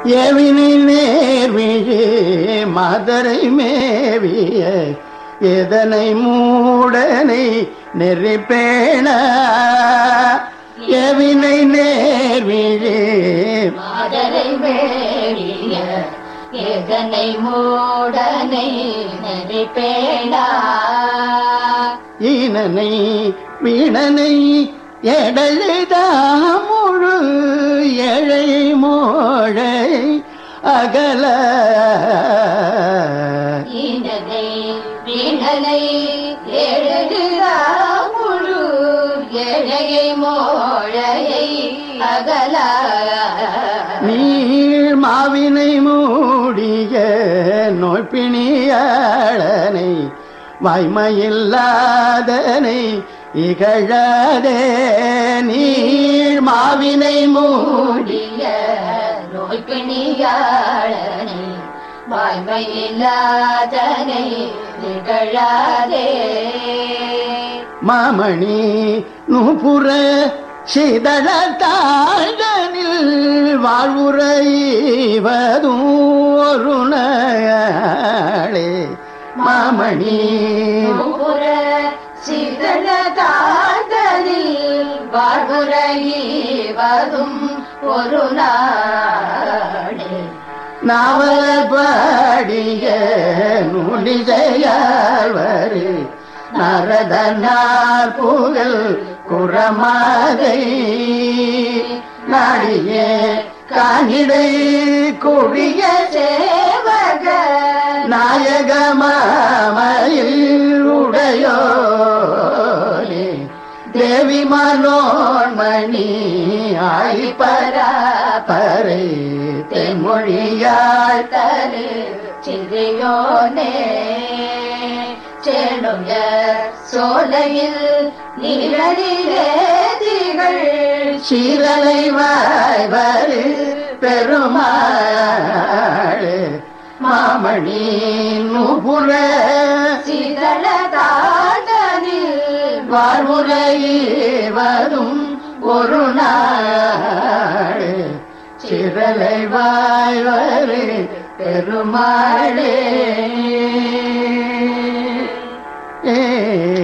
எவினை நேர்விழி மதரை மேவிய எதனை மூடனை நெறிப்பேண எவினை நேர்விழி மாதரை மேடிய எதனை மூடனை நெறிப்பேடா ஈனனை வீணனை எடழுதா முழு ஏழை மோழை அகல ஈனனை வீணனை ஏழெழுதா முழு ஏழையை மோழையை அகல நீள் மாவினை மூடிய நோய்பிணியாளனை வாய்மையில்லாதனை இகழாதே நீள் மாவினை மூடி மூடிய நோய் பிணியாளனை வாய்மையில்லாதனை நிகழாதே மாமணி நூபுற சிதழ தாழ்தனில் வாழ்வுறைவதும் ஒரு நாளே மாமணி புற சிதன தாழ்தலில் வாழ்வுரைவதும் ஒரு நாடு நாவல் பாடிய நூலிசையாழ்வரு நரதனார் புகழ் குரமாதை நாடியே காணிடை குழிய சேவக நாயகமாமையில் உடையோனே தேவி மனோன்மணி ஆயிப்பரா பறை தென்மொழியாள் தரு சிறியோனே செடுங்க சோலையில் நிழலிலே திகழ் சீரலை வாய்வரு பெருமாள் மாமணி நூபுர சிதள தாழ்தனில் வாழ்வுரைவதும் ஒரு நாள் சிரலை வாய்வரு பெருமாளே ஏ